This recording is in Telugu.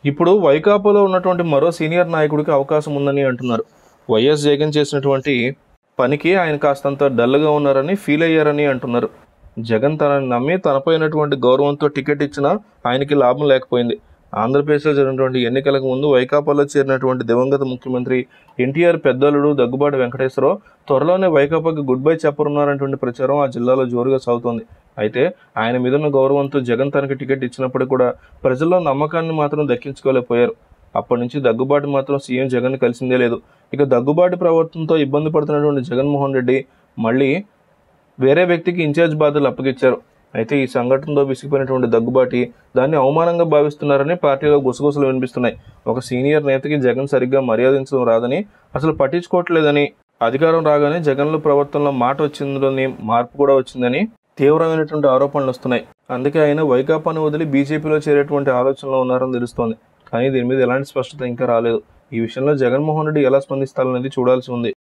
ఇప్పుడు వైకాపాలో ఉన్నటువంటి మరో సీనియర్ నాయకుడికి అవకాశం ఉందని అంటున్నారు వైఎస్ జగన్ చేసినటువంటి పనికి ఆయన కాస్తంత డల్గా ఉన్నారని ఫీల్ అయ్యారని అంటున్నారు జగన్ తనని నమ్మి తనపైనటువంటి గౌరవంతో టికెట్ ఇచ్చినా ఆయనకి లాభం లేకపోయింది ఆంధ్రప్రదేశ్లో జరిగినటువంటి ఎన్నికలకు ముందు వైకాపాలో చేరినటువంటి దివంగత ముఖ్యమంత్రి ఎన్టీఆర్ పెద్దలుడు దగ్గుబాటి వెంకటేశ్వరరావు త్వరలోనే వైకాపాకి గుడ్ బై చెప్పనున్నారనేటువంటి ప్రచారం ఆ జిల్లాలో జోరుగా సాగుతోంది అయితే ఆయన మీద ఉన్న గౌరవంతో జగన్ తనకి టికెట్ ఇచ్చినప్పుడు కూడా ప్రజల్లో నమ్మకాన్ని మాత్రం దక్కించుకోలేకపోయారు అప్పటి నుంచి దగ్గుబాటి మాత్రం సీఎం జగన్ కలిసిందే లేదు ఇక దగ్గుబాటి ప్రవర్తనతో ఇబ్బంది పడుతున్నటువంటి జగన్మోహన్ రెడ్డి మళ్ళీ వేరే వ్యక్తికి ఇన్ఛార్జ్ బాధ్యతలు అప్పగించారు అయితే ఈ సంఘటనతో విసిగిపోయినటువంటి దగ్గుబాటి దాన్ని అవమానంగా భావిస్తున్నారని పార్టీలో గుసగుసలు వినిపిస్తున్నాయి ఒక సీనియర్ నేతకి జగన్ సరిగ్గా మర్యాదించడం రాదని అసలు పట్టించుకోవట్లేదని అధికారం రాగానే జగన్లో ప్రవర్తనలో మాట వచ్చిందని మార్పు కూడా వచ్చిందని తీవ్రమైనటువంటి ఆరోపణలు వస్తున్నాయి అందుకే ఆయన వైకాపాను వదిలి బీజేపీలో చేరేటువంటి ఆలోచనలో ఉన్నారని తెలుస్తోంది కానీ దీని మీద ఎలాంటి స్పష్టత ఇంకా రాలేదు ఈ విషయంలో జగన్మోహన్ రెడ్డి ఎలా స్పందిస్తారనేది చూడాల్సి ఉంది